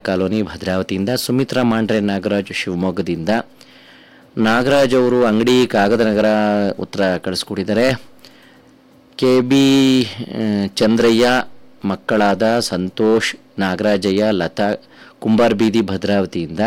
colony ಭದ್ರಾವತಿಯಿಂದ ಸುಮಿತ್ರಾ ಮಾಂಡ್ರೆ ನಾಗರಾಜ್ ಶಿವಮೊಗ್ಗದಿಂದ ನಾಗರಾಜ್ ಅವರು ಅಂಗಡಿ ಕಾಗದನಗರ ಉತ್ತರ ಕಳಿಸ್ಕೊಟ್ಟಿದ್ದಾರೆ ಕೆ ಬಿ ಚಂದ್ರಯ್ಯ ಮಕ್ಕಳಾದ ಸಂತೋಷ್ ನಾಗರಾಜಯ್ಯ ಲತಾ ಕುಂಬಾರ್ ಬೀದಿ ಭದ್ರಾವತಿಯಿಂದ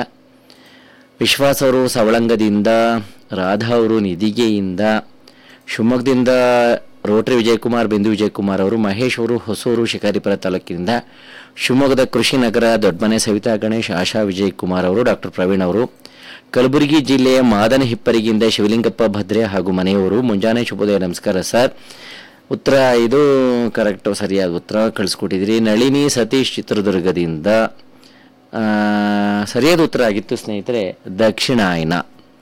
ವಿಶ್ವಾಸ್ ಅವರು ಸವಳಂಗದಿಂದ ರಾಧಾ ಅವರು ನಿಧಿಗೆಯಿಂದ ಶಿವಮೊಗ್ಗದಿಂದ ರೋಟರಿ ವಿಜಯಕುಮಾರ್ ಬಿಂದು ವಿಜಯಕುಮಾರ್ ಅವರು ಮಹೇಶ್ ಅವರು ಹೊಸೂರು ಶಿಕಾರಿಪುರ ತಾಲೂಕಿನಿಂದ ಶಿವಮೊಗ್ಗದ ಕೃಷಿ ನಗರ ದೊಡ್ಡಮನೆ ಸವಿತಾ ಗಣೇಶ್ ಆಶಾ ವಿಜಯಕುಮಾರ್ ಅವರು ಡಾಕ್ಟರ್ ಪ್ರವೀಣ್ ಅವರು ಕಲಬುರಗಿ ಜಿಲ್ಲೆಯ ಮಾದನ ಹಿಪ್ಪರಿಗಿಂದ ಶಿವಲಿಂಗಪ್ಪ ಭದ್ರೆ ಹಾಗೂ ಮನೆಯವರು ಮುಂಜಾನೆ ಶುಭೋದಯ ನಮಸ್ಕಾರ ಸರ್ ಉತ್ತರ ಇದು ಕರೆಕ್ಟು ಸರಿಯಾದ ಉತ್ತರ ಕಳಿಸ್ಕೊಟ್ಟಿದ್ದೀರಿ ನಳಿನಿ ಸತೀಶ್ ಚಿತ್ರದುರ್ಗದಿಂದ ಆ, ಸರಿಯಾದ ಉತ್ತರ ಆಗಿತ್ತು ಸ್ನೇಹಿತರೆ ದಕ್ಷಿಣಾಯನ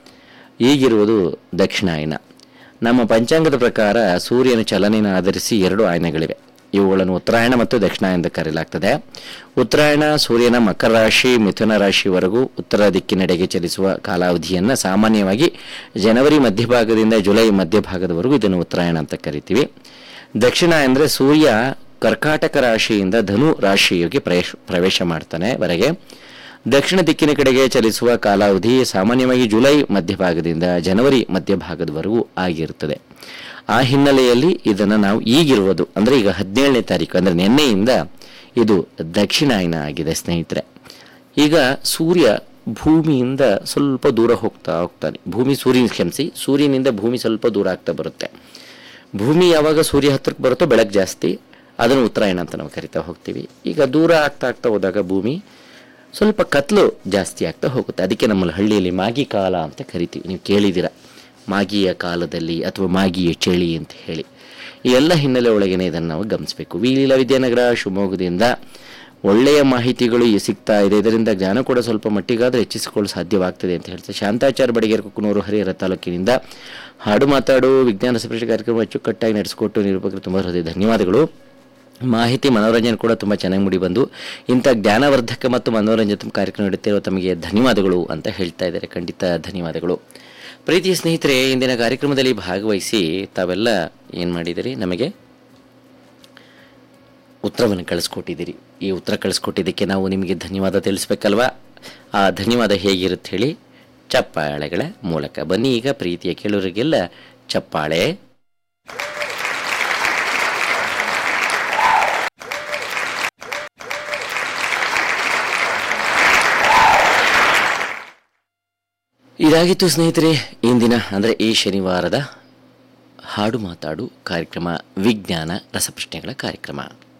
ಈಗಿರುವುದು ದಕ್ಷಿಣಾಯನ ನಮ್ಮ ಪಂಚಾಂಗದ ಪ್ರಕಾರ ಸೂರ್ಯನ ಚಲನೆಯನ್ನು ಆಧರಿಸಿ ಎರಡು ಆಯನಗಳಿವೆ ಇವುಗಳನ್ನು ಉತ್ತರಾಯಣ ಮತ್ತು ದಕ್ಷಿಣಾಯನ ಎಂದು ಕರೆಯಲಾಗ್ತದೆ ಉತ್ತರಾಯಣ ಸೂರ್ಯನ ಮಕರ ರಾಶಿ ಮಿಥುನ ರಾಶಿವರೆಗೂ ಉತ್ತರ ದಿಕ್ಕಿನೆಡೆಗೆ ಚಲಿಸುವ ಕಾಲಾವಧಿಯನ್ನು ಸಾಮಾನ್ಯವಾಗಿ ಜನವರಿ ಮಧ್ಯಭಾಗದಿಂದ ಜುಲೈ ಮಧ್ಯಭಾಗದವರೆಗೂ ಇದನ್ನು ಉತ್ತರಾಯಣ ಅಂತ ಕರಿತೀವಿ ದಕ್ಷಿಣ ಅಂದರೆ ಸೂರ್ಯ ಕರ್ಕಾಟಕ ರಾಶಿಯಿಂದ ಧನು ರಾಶಿಗೆ ಪ್ರವೇಶ ಪ್ರವೇಶ ಮಾಡ್ತಾನೆ ವರೆಗೆ ದಕ್ಷಿಣ ದಿಕ್ಕಿನ ಕಡೆಗೆ ಚಲಿಸುವ ಕಾಲಾವಧಿ ಸಾಮಾನ್ಯವಾಗಿ ಜುಲೈ ಮಧ್ಯಭಾಗದಿಂದ ಜನವರಿ ಮಧ್ಯಭಾಗದವರೆಗೂ ಆಗಿರುತ್ತದೆ ಆ ಹಿನ್ನೆಲೆಯಲ್ಲಿ ಇದನ್ನು ನಾವು ಈಗಿರುವುದು ಅಂದರೆ ಈಗ ಹದಿನೇಳನೇ ತಾರೀಕು ಅಂದರೆ ನಿನ್ನೆಯಿಂದ ಇದು ದಕ್ಷಿಣಾಯನ ಆಗಿದೆ ಸ್ನೇಹಿತರೆ ಈಗ ಸೂರ್ಯ ಭೂಮಿಯಿಂದ ಸ್ವಲ್ಪ ದೂರ ಹೋಗ್ತಾ ಹೋಗ್ತಾನೆ ಭೂಮಿ ಸೂರ್ಯನ ಕ್ಷಮಿಸಿ ಸೂರ್ಯನಿಂದ ಭೂಮಿ ಸ್ವಲ್ಪ ದೂರ ಆಗ್ತಾ ಬರುತ್ತೆ ಭೂಮಿ ಯಾವಾಗ ಸೂರ್ಯ ಹತ್ರಕ್ಕೆ ಬರುತ್ತೋ ಬೆಳಕು ಜಾಸ್ತಿ ಅದನ್ನು ಉತ್ತರಾಯಣ ಅಂತ ನಾವು ಕರಿತಾ ಹೋಗ್ತೀವಿ ಈಗ ದೂರ ಆಗ್ತಾ ಆಗ್ತಾ ಹೋದಾಗ ಭೂಮಿ ಸ್ವಲ್ಪ ಕತ್ಲು ಜಾಸ್ತಿ ಆಗ್ತಾ ಹೋಗುತ್ತೆ ಅದಕ್ಕೆ ನಮ್ಮಲ್ಲಿ ಹಳ್ಳಿಯಲ್ಲಿ ಮಾಗಿ ಕಾಲ ಅಂತ ಕರಿತೀವಿ ನೀವು ಕೇಳಿದ್ದೀರ ಮಾಗಿಯ ಕಾಲದಲ್ಲಿ ಅಥವಾ ಮಾಗಿಯ ಚಳಿ ಅಂತ ಹೇಳಿ ಈ ಎಲ್ಲ ಹಿನ್ನೆಲೆ ಒಳಗೇನೆ ಇದನ್ನು ನಾವು ಗಮನಿಸಬೇಕು ವಿಲೀಲ ವಿದ್ಯಾನಗರ ಶಿವಮೊಗ್ಗದಿಂದ ಒಳ್ಳೆಯ ಮಾಹಿತಿಗಳು ಈ ಸಿಗ್ತಾ ಇದೆ ಇದರಿಂದ ಜ್ಞಾನ ಕೂಡ ಸ್ವಲ್ಪ ಮಟ್ಟಿಗಾದರೂ ಹೆಚ್ಚಿಸಿಕೊಳ್ಳಲು ಸಾಧ್ಯವಾಗ್ತದೆ ಅಂತ ಹೇಳ್ತಾರೆ ಶಾಂತಾಚಾರ ಬಡಿಗೇರ್ ಕುಕ್ಕನೂರು ಹರಿಹರ ತಾಲೂಕಿನಿಂದ ಹಾಡು ಮಾತಾಡು ವಿಜ್ಞಾನ ಸಪರೇಷ ಕಾರ್ಯಕ್ರಮ ಅಚ್ಚುಕಟ್ಟಾಗಿ ನಡೆಸಿಕೊಟ್ಟು ನಿರೂಪಕರು ತುಂಬ ಹೃದಯ ಧನ್ಯವಾದಗಳು ಮಾಹಿತಿ ಮನೋರಂಜನೆ ಕೂಡ ತುಂಬ ಚೆನ್ನಾಗಿ ಮೂಡಿ ಬಂದು ಇಂಥ ಜ್ಞಾನವರ್ಧಕ ಮತ್ತು ಮನೋರಂಜಕ ಕಾರ್ಯಕ್ರಮ ನೀಡುತ್ತಿರುವ ತಮಗೆ ಧನ್ಯವಾದಗಳು ಅಂತ ಹೇಳ್ತಾ ಇದ್ದಾರೆ ಖಂಡಿತ ಧನ್ಯವಾದಗಳು ಪ್ರೀತಿಯ ಸ್ನೇಹಿತರೆ ಇಂದಿನ ಕಾರ್ಯಕ್ರಮದಲ್ಲಿ ಭಾಗವಹಿಸಿ ತಾವೆಲ್ಲ ಏನು ಮಾಡಿದಿರಿ ನಮಗೆ ಉತ್ತರವನ್ನು ಕಳಿಸ್ಕೊಟ್ಟಿದ್ದೀರಿ ಈ ಉತ್ತರ ಕಳಿಸ್ಕೊಟ್ಟಿದ್ದಕ್ಕೆ ನಾವು ನಿಮಗೆ ಧನ್ಯವಾದ ತಿಳಿಸ್ಬೇಕಲ್ವಾ ಆ ಧನ್ಯವಾದ ಹೇಗಿರುತ್ತೆ ಹೇಳಿ ಚಪ್ಪಾಳೆಗಳ ಮೂಲಕ ಬನ್ನಿ ಈಗ ಪ್ರೀತಿಯ ಕೇಳುವರಿಗೆಲ್ಲ ಚಪ್ಪಾಳೆ ಇದಾಗಿತ್ತು ಸ್ನೇಹಿತರೆ ಇಂದಿನ ಅಂದರೆ ಈ ಶನಿವಾರದ ಹಾಡು ಮಾತಾಡು ಕಾರ್ಯಕ್ರಮ ವಿಜ್ಞಾನ ರಸಪ್ರಶ್ನೆಗಳ ಕಾರ್ಯಕ್ರಮ